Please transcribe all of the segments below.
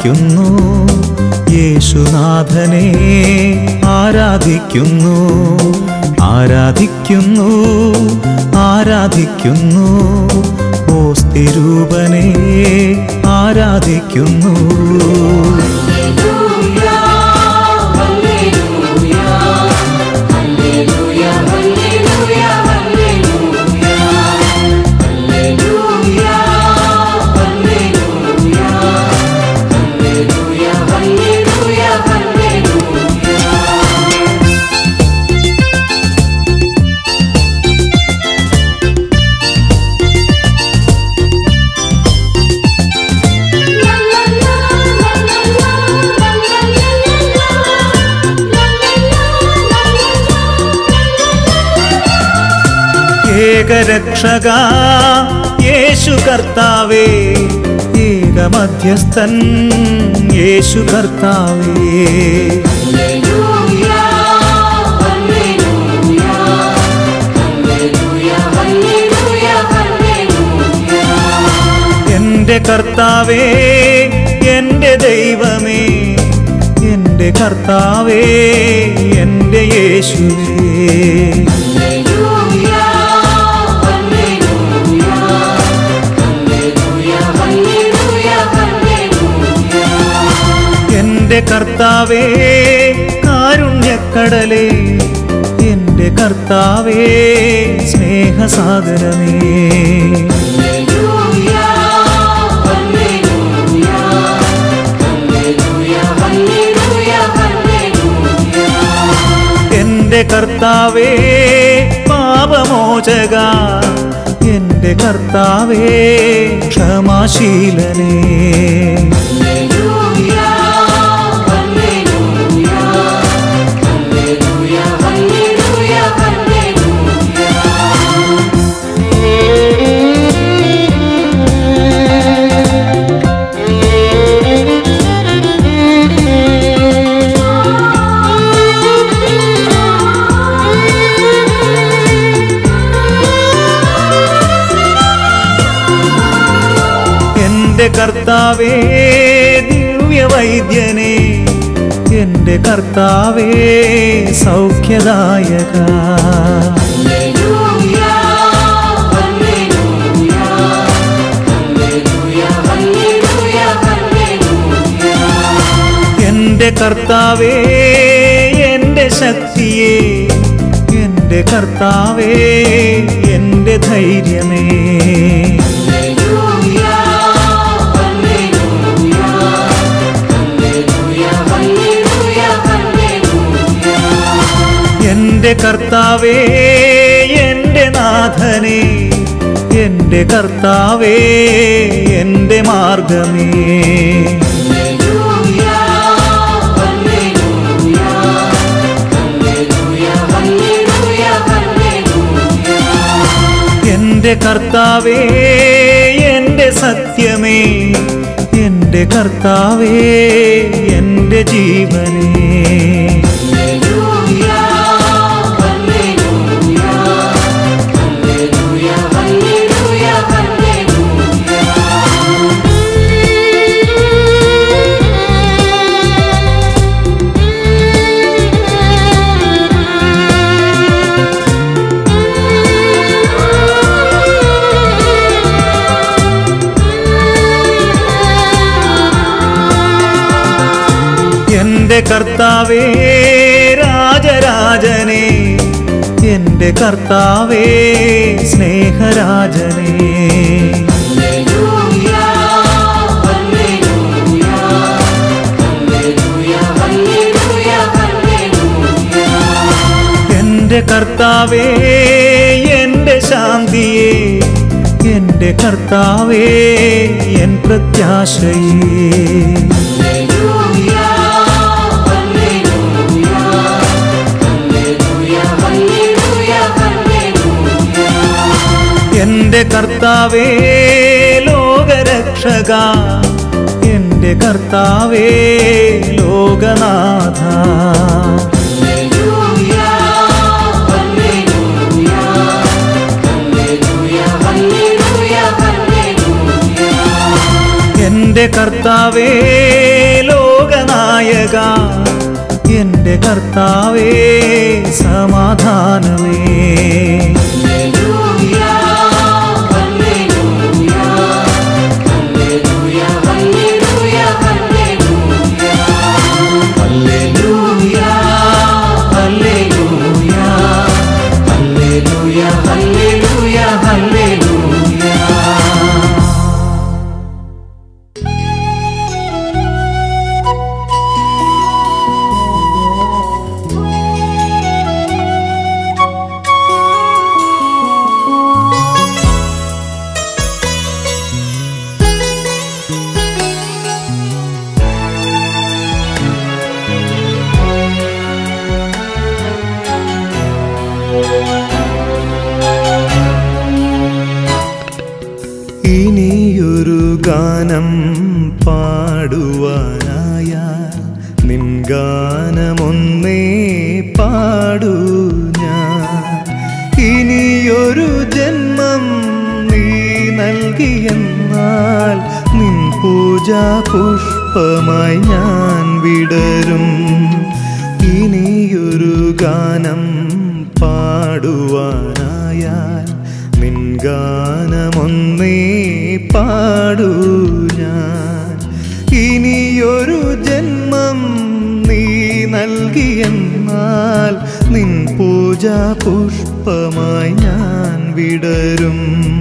ആരാധിക്കുന്നു യേശുനാഥനെ ആരാധിക്കുന്നു ആരാധിക്കുന്നു ആരാധിക്കുന്നു ഓസ്തിരൂപനെ ആരാധിക്കുന്നു ഏകരക്ഷക യേശു കർത്താവേ ഏകമധ്യസ്ഥൻ യേശു കർത്താവേ എന്റെ കർത്താവേ എന്റെ ദൈവമേ എന്റെ കർത്താവേ എന്റെ യേശുവേ എന്റെ കർത്താവേ കാരുണ്യക്കടലേ എന്റെ കർത്താവേ സ്നേഹസാഗരമേ എന്റെ കർത്താവേ പാപമോചക എന്റെ കർത്താവേ ക്ഷമാശീലനേ എന്റെ കർത്താവേ ദിവ്യവൈദ്യനെ എന്റെ കർത്താവേ സൗഖ്യദായക എന്റെ കർത്താവേ എന്റെ ശക്തിയെ എന്റെ കർത്താവേ എന്റെ ധൈര്യമേ എന്റെ കർത്താവേ എന്റെ നാഥനെ എന്റെ കർത്താവേ എന്റെ മാർഗമേ എന്റെ കർത്താവേ എന്റെ സത്യമേ എന്റെ കർത്താവേ എന്റെ ജീവനേ എന്റെ കർത്താവേ രാജരാജനെ എന്റെ കർത്താവേ സ്നേഹരാജനെ എന്റെ കർത്താവേ എന്റെ ശാന്തിയെ എന്റെ കർത്താവേ എൻ പ്രത്യാശയേ എന്റെ കർത്താവേ ലോകരക്ഷക എന്റെ കർത്താവേ ലോകനാഥ എന്റെ കർത്താവേ എൻ്റെ കർത്താവേ സമാധാനമേ ഹല്ലേലൂയ ഹല്ലേലൂയ ഹല്ലേലൂയ ഹല്ലേലൂയ ഇനിയൊരു ഗാനം പാടുവാനായ നിൻ ഗാനമൊന്നേ പാടൂ ഞാൻ ഇനിയൊരു ജന്മം നീ നൽകിയെന്നാൽ നിൻ പൂജാ പുഷ്പമായി ഞാൻ വിടരും ഇനിയൊരു ഗാനം പാടുവാനായാൽ നിൻ ഗാനമൊന്നേ പാടൂ ഞാൻ ഇനിയൊരു ജന്മം നീ നൽകിയെന്നാൽ നിൻ പൂജാ പുഷ്പമായി ഞാൻ വിടരും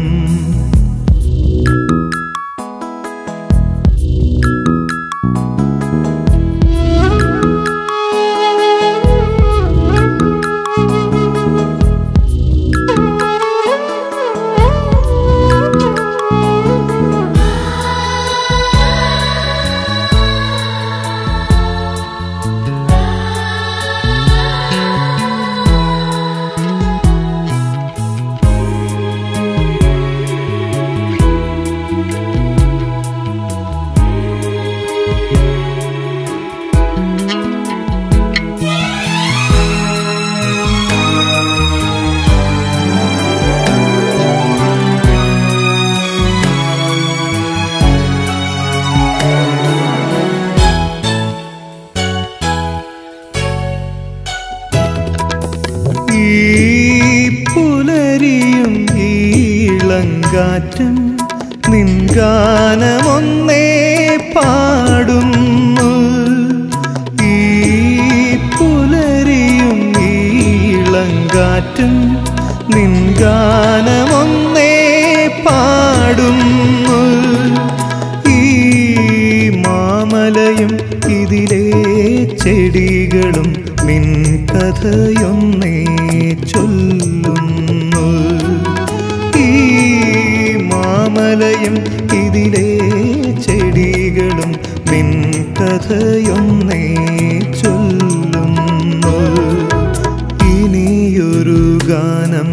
ഈ പുലരിയും ഈളങ്കാറ്റും നിൻഗാനമൊന്നേ പാടുന്നു ഈ പുലരിയും ഈളങ്കാറ്റും നിൻഗാനമൊന്നേ പാടുന്നു ഈ മാമലയും ഇതിലെ ചെടികളും നിൻ കഥയൊന്നേ ചൊല്ലുന്നു ഈ മാമലയും ഇതിലെ ചെടികളും നിൻ കഥയൊന്നേ ചൊല്ലുന്നു ഇനിയൊരു ഗാനം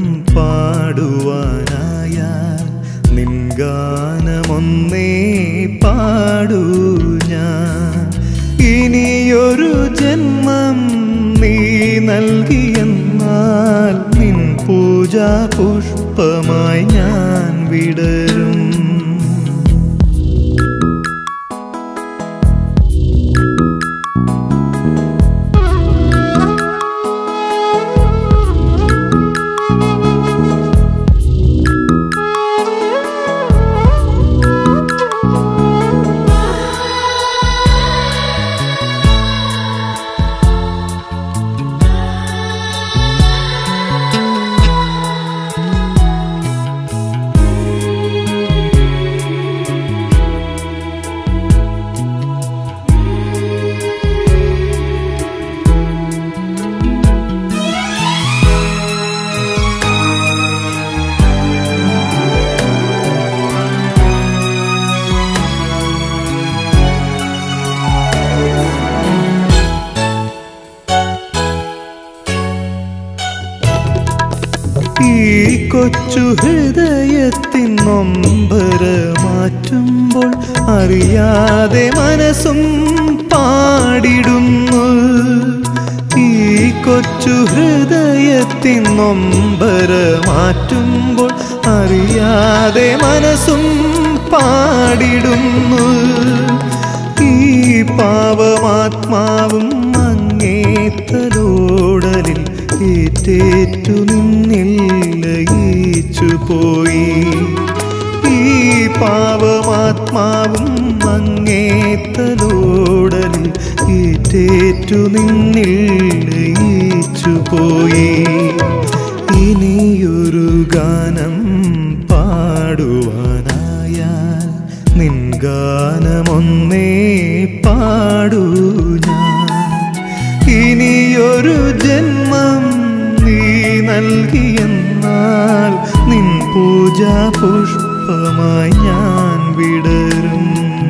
പാടുവാനായാൽ നിൻ ഗാനമൊന്നേ പാടൂ ഞാൻ ഇനിയൊരു ജന്മം നീ നൽകിയെന്നാൽ നിൻ പൂജാ പുഷ്പമായി ഞാൻ വിടരും ഈ കൊച്ചു ഹൃദയത്തിൻ നൊമ്പര മാറ്റുമ്പോൾ അറിയാതെ മനസ്സും പാടിടുന്നു ഈ കൊച്ചു ഹൃദയത്തിൻ നൊമ്പര മാറ്റുമ്പോൾ അറിയാതെ മനസ്സും പാടിടുന്നു ഈ പാവമാത്മാവും അങ്ങേ ഏറ്റേറ്റു നിന്നിൽ ലയിച്ചു പോയി ഈ പാവമാത്മാവും അങ്ങേത്തലോടലിൽ ഏറ്റേറ്റു നിന്നിൽ ലയിച്ചു പോയി ഇനിയൊരു ഗാനം പാടുവാനായാൽ നിൻ ഗാനമൊന്നേ പാടൂ ഞാൻ ഇനിയൊരു ജന്മം നീ നൽകിയെന്നാൽ നിൻ പൂജാ പുഷ്പമായി ഞാൻ വിടരും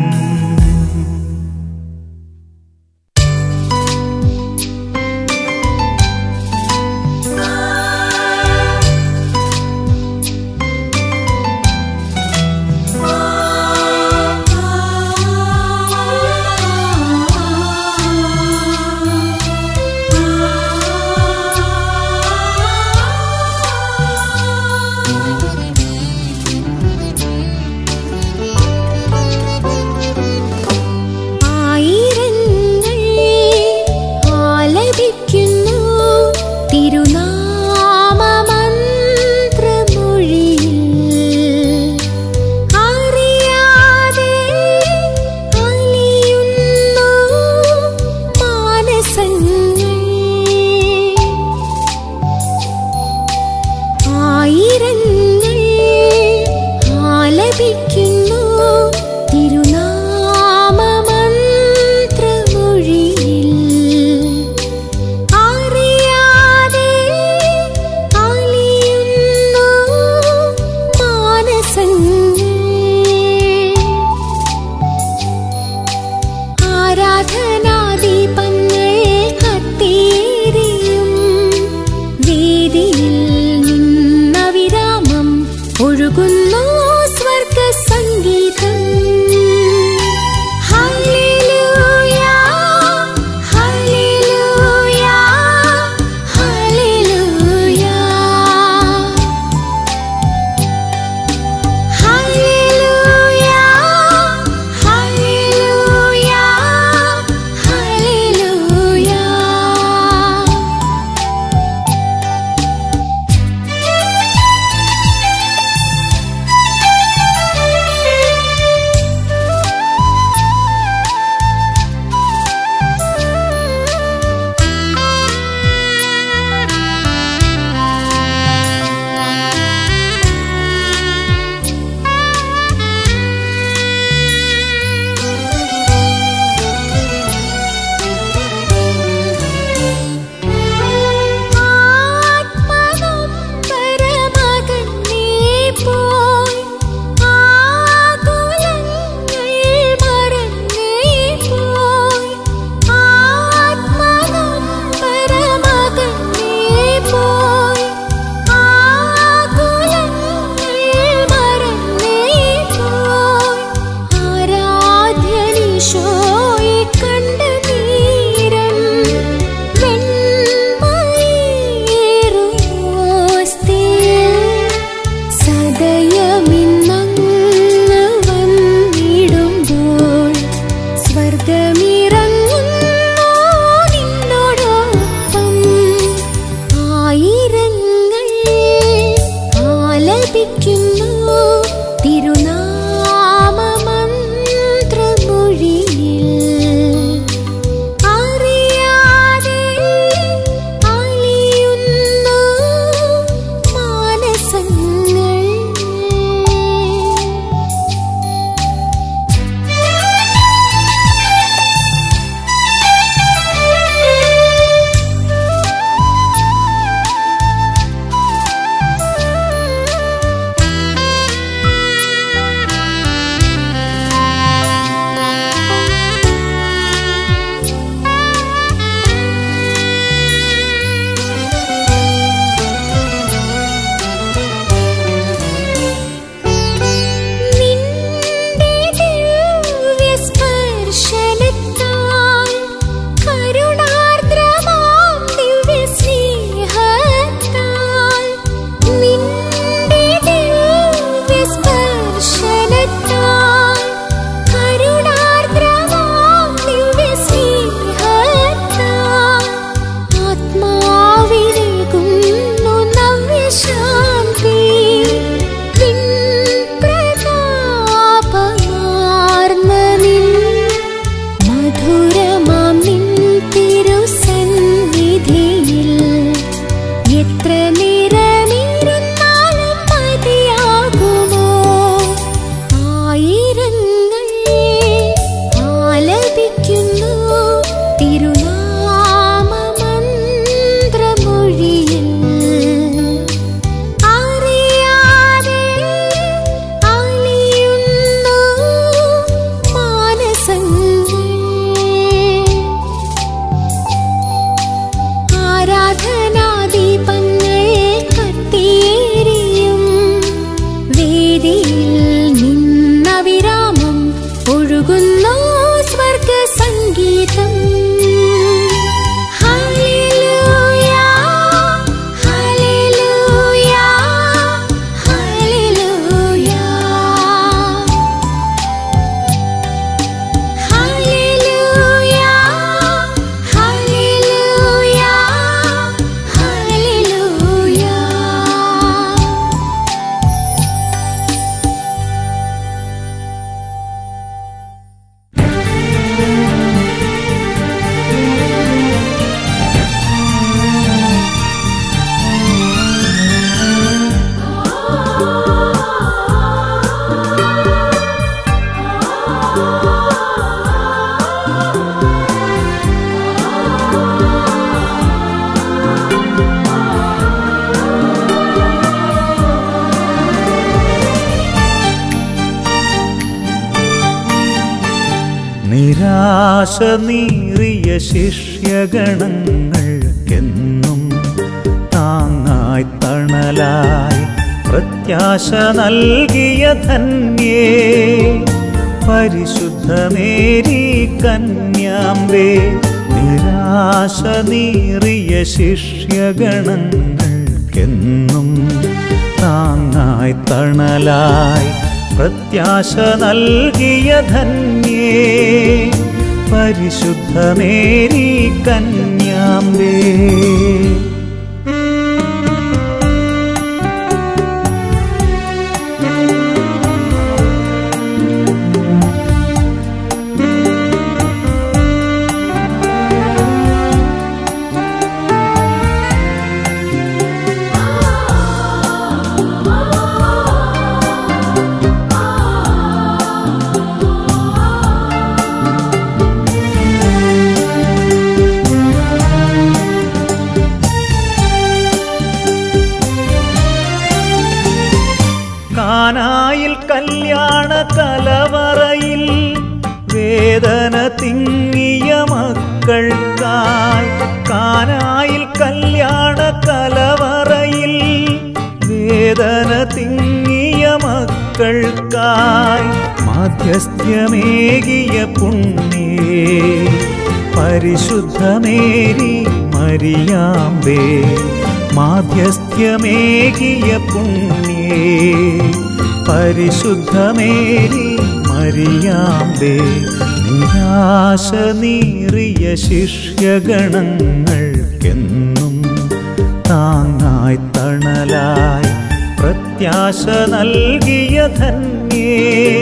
ആയിരങ്ങൾ ആലപിക്കുന്നു തിരുനാമമന്ത്രമൊഴിയിൽ അറിയാതെ അലിയുന്നു മാനസങ്ങൾ ആയിരങ്ങൾ ആലപിക്കുന്നു തിരുനാമമന്ത്രമൊഴിയിൽ അറിയാതെ അലിയുന്നു മാനസങ്ങൾ ആരാധനാദീപങ്ങൾ കത്തിയേറിയും വേദിയിൽ നിന്ന വിരാമം ഒഴുകുന്നു സ്വർഗ സംഗീതം ഹല്ലേലൂയ ഹല്ലേലൂയ ഹല്ലേലൂയ ഹല്ലേലൂയ ഹല്ലേലൂയ ഹല്ലേലൂയ ആത്മനൊമ്പരമകന്നേ പോയി ആകുലങ്ങൾ മറന്നേ പോയി ആത്മനൊമ്പരമകന്നേ പോയി ആകുലങ്ങൾ മറന്നേ പോയി ആരാധ്യനീശോയെ കണ്ട നേരം സദയമിന്നങ്ങ് വന്നിടുമ്പോൾ സ്വർഗമിറങ്ങുന്നു നിന്നോടൊപ്പം ആയിരങ്ങൾ ആലപിക്കുന്നു തിരുനാമമന്ത്രമൊഴിയിൽ അറിയാതെ അലിയുന്നു മാനസങ്ങൾ എത്ര നേരമിരുന്നാലും മതിയാകുമോ ആയിരങ്ങൾ ആലപിക്കുന്നു തിരുനാമമന്ത്രമൊഴിയിൽ അറിയാതെ അലിയുന്നു മാനസങ്ങൾ ആരാധനാദീപങ്ങൾ കത്തിയേറിയും വേദിയിൽ നിന്ന വിരാമം ഒഴുകുന്നു സ്വർഗ സംഗീതം ഹല്ലേലൂയ ഹല്ലേലൂയ ഹല്ലേലൂയ ഹല്ലേലൂയ ഹല്ലേലൂയ ഹല്ലേലൂയ നിരാശ നീറിയ ശിഷ്യഗണങ്ങൾക്കെന്നും താങ്ങായി തണലായി പ്രത്യാശ നൽകിയ ധന്യേ പരിശുദ്ധമേരി കന്യാമ്പേ നിരാശ നീറിയ ശിഷ്യഗണങ്ങൾക്കെന്നും താങ്ങായി തണലായി പ്രത്യാശ നൽകിയ ധന്യേ പരിശുദ്ധമേരി കന്യാമ്പേ കാനായിൽ കല്യാണ കലവറയിൽ വേദന തിങ്ങിയ മക്കൾക്കായി കാനായിൽ കല്യാണ കലവറയിൽ വേദന തിങ്ങിയ മക്കൾക്കായി മാധ്യസ്ഥ്യമേകിയ പുണ്യേ പരിശുദ്ധമേരി മരിയാമ്പേ മാധ്യസ്ഥ്യമേകിയ പുണ്യേ പരിശുദ്ധമേരി മരിയാമ്പേ നിരാശ നീറിയ ശിഷ്യഗണങ്ങൾക്കെന്നും താങ്ങായി തണലായി പ്രത്യാശ നൽകിയ ധന്യേ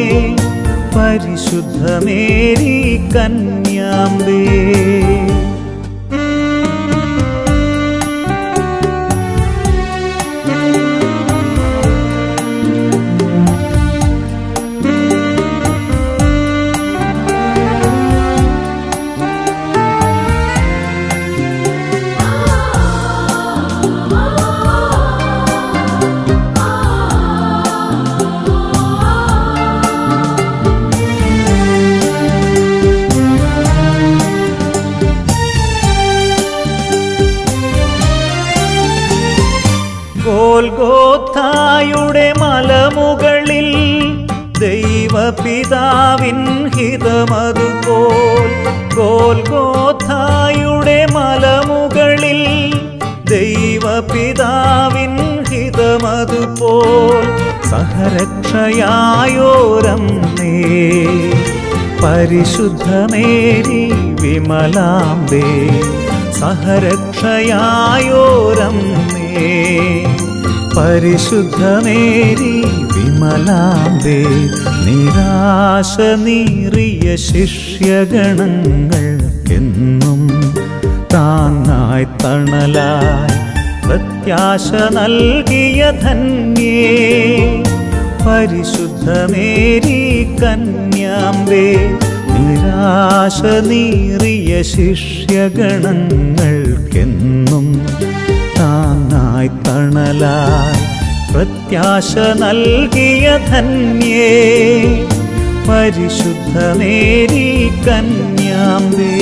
പരിശുദ്ധമേരി കന്യാമ്പേ ഗോൽഗോത്തായുടെ മലമുകളിൽ ദൈവപിതാവിൻ ഹിതമതുപോൽ ഗോൽഗോത്തായുടെ മലമുകളിൽ ദൈവപിതാവിൻ ഹിതമതുപോൽ സഹരക്ഷയായോരമ്മേ പരിശുദ്ധമേരി വിമലാംബേ സഹരക്ഷയായോരമ്മേ പരിശുദ്ധമേരി വിമലാംബേ നിരാശ നീറിയ ശിഷ്യഗണങ്ങൾ എന്നും താങ്ങായി തണലായി പ്രത്യാശ നൽകിയ ധന്യേ പരിശുദ്ധമേരി കന്യാമ്പേ നിരാശ നീറിയ ശിഷ്യഗണങ്ങൾക്കെന്നും താങ്ങായി തണലായി പ്രത്യാശ നൽകിയ ധന്യേ പരിശുദ്ധമേരി കന്യാമ്പേ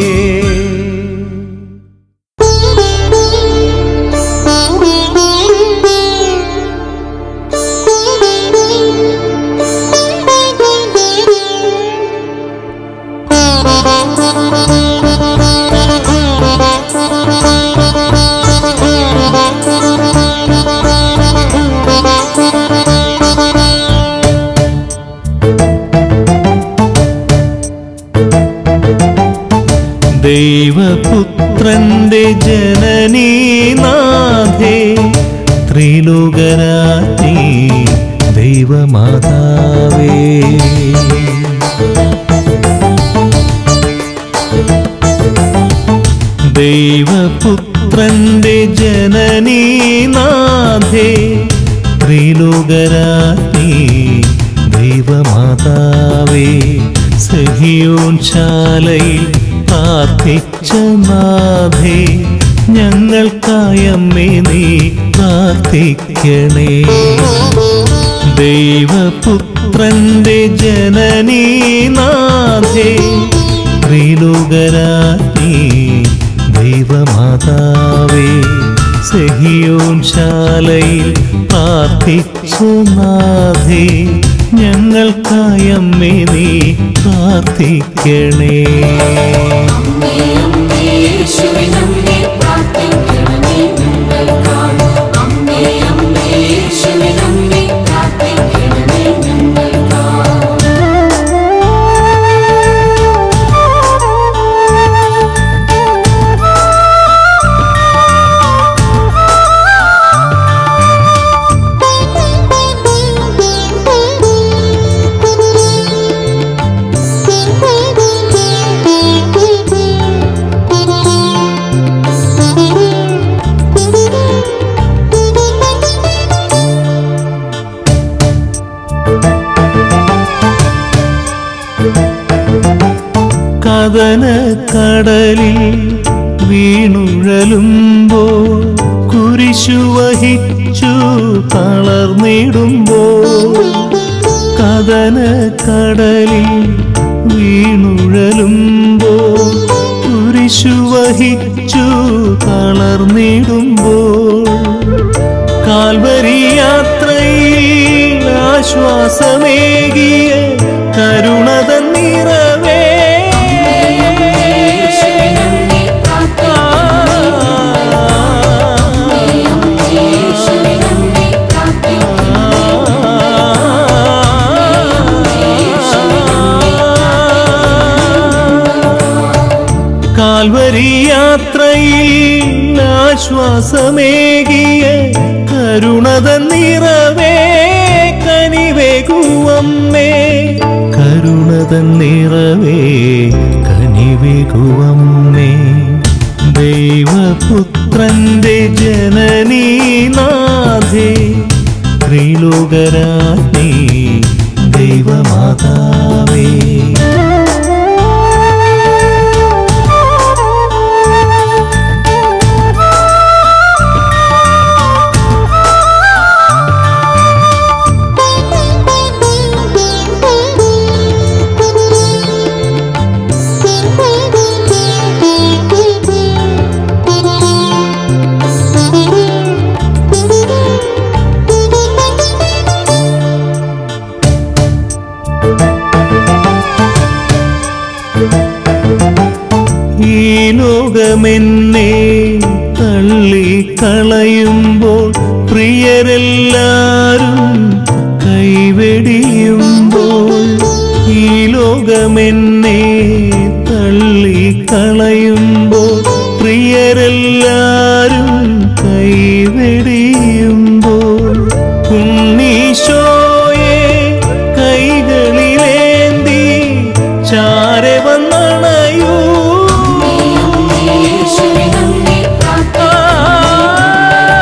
ദൈവപുത്രന്റെ ജനനീനാഥേ ത്രിലോകരാജ്ഞി ദൈവമാതാവേ ദൈവപുത്രന്റെ ജനനീനാഥേ ത്രിലോകരാജ്ഞി ദൈവമാതാവേ സഹിയോൻ ശാലയിൽ പ്രാർത്ഥിച്ച നാഥേ ഞങ്ങൾക്കായമ്മേ നീ പ്രാർത്ഥിക്കണേ ദൈവപുത്രന്റെ ജനനീനാഥേ ത്രിലോകരാജ്ഞി ദൈവമാതാവേ സഹിയോൻ ശാലയിൽ പ്രാർത്ഥിച്ച നാഥേ ഞങ്ങൾക്കായമ്മേ നീ പ്രാർത്ഥിക്കണേ യേശുവിനമ്മേ പ്രാർത്ഥിക്കണമേ ഞങ്ങൾക്കായി അമ്മേ അമ്മേ യേശുവിനമ്മേ പ്രാർത്ഥിക്കണമേ ഞങ്ങൾക്കായി കഥന കടലിൽ വീണുഴലുമ്പോ കുരിശു വഹിച്ചു തളർന്നിടുമ്പോ കഥന കടലിൽ വീണുഴലുമ്പോ കുരിശു വഹിച്ചു തളർന്നിടുമ്പോ കാൽവരി യാത്രയിൽ ആശ്വാസമേകിയ കരുണത നിറവേ യേശുവിനമ്മേ പ്രാർത്ഥിക്കണമേ യേശുവിനമ്മേ പ്രാർത്ഥിക്കണമേ കാൽവരി യാത്രയിൽ ആശ്വാസമേകിയ കരുണത നിറവേ കനിവേകുവമ്മേ കരുണത നിറവേ കനിവേകുവമ്മേ ദൈവപുത്രന്റെ ജനനീനാഥേ ത്രിലോകരാജ്ഞി ദൈവമാതാവേ ഈ ലോകമെന്നെ തള്ളിക്കളയുമ്പോൾ പ്രിയരെല്ലാരും കൈവെടിയുമ്പോൾ ഈ ലോകമെന്നെ തള്ളിക്കളയുമ്പോൾ പ്രിയരെല്ലാരും കൈവെടിയുമ്പോൾ ഉണ്ണീശോയെ കൈകളിലേന്തി ചാരെ വന്നണയൂ യേശുവിനമ്മേ പ്രാർത്ഥിക്കണമേ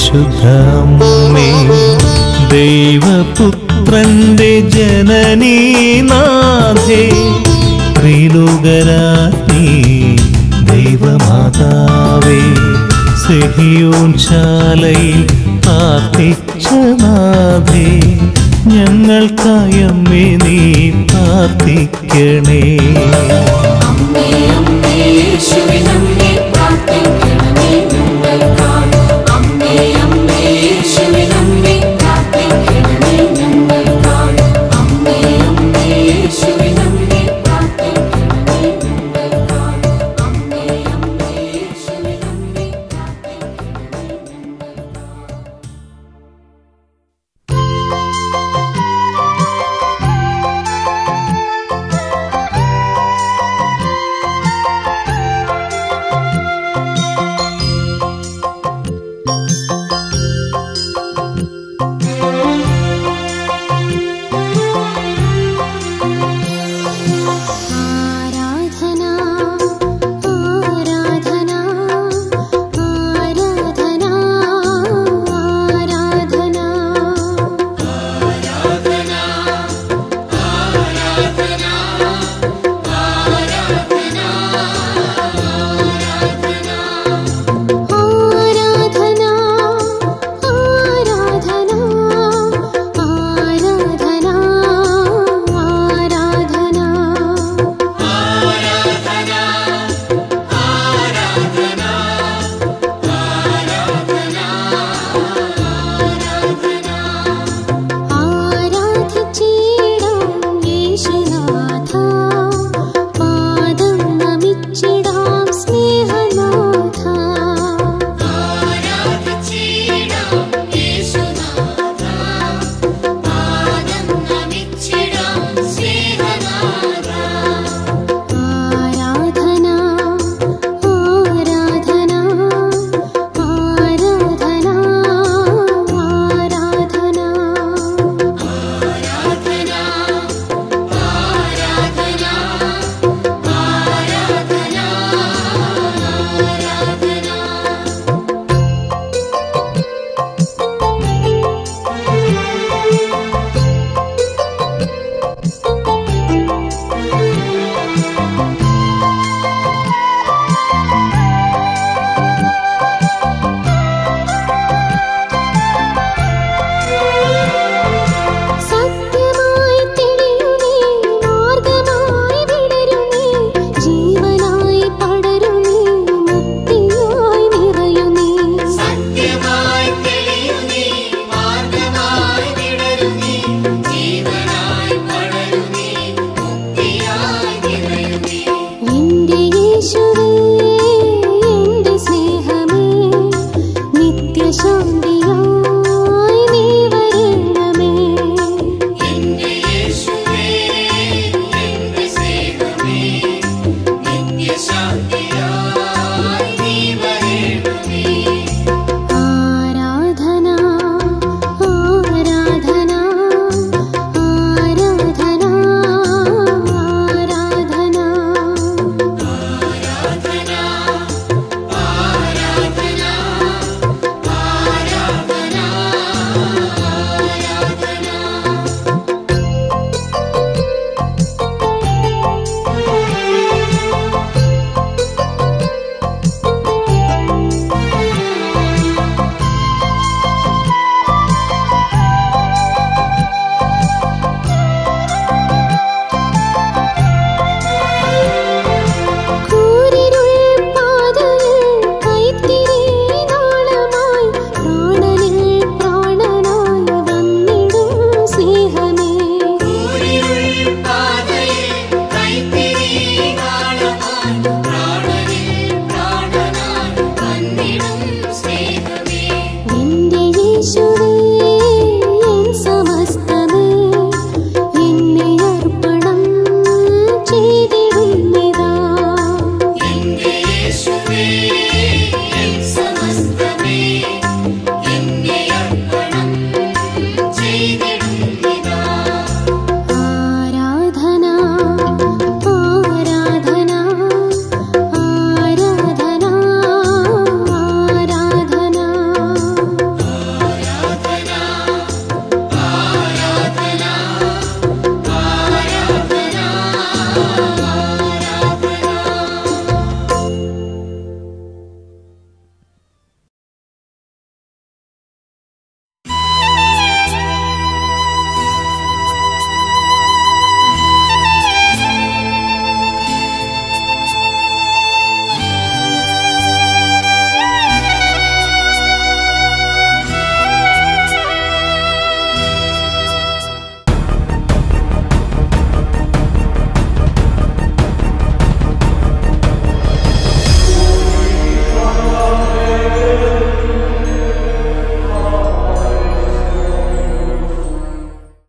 പരിശുദ്ധ അമ്മേ ദൈവപുത്രന്റെ ജനനീനാഥേ ത്രിലോകരാജ്ഞി ദൈവമാതാവേ സെഹിയോൻ ശാലയിൽ പ്രാർത്ഥിച്ച നാഥേ ഞങ്ങൾക്കായമ്മേ നീ പ്രാർത്ഥിക്കണേ അമ്മേ അമ്മേ യേശുവിനമ്മേ പ്രാർത്ഥിക്കണമേ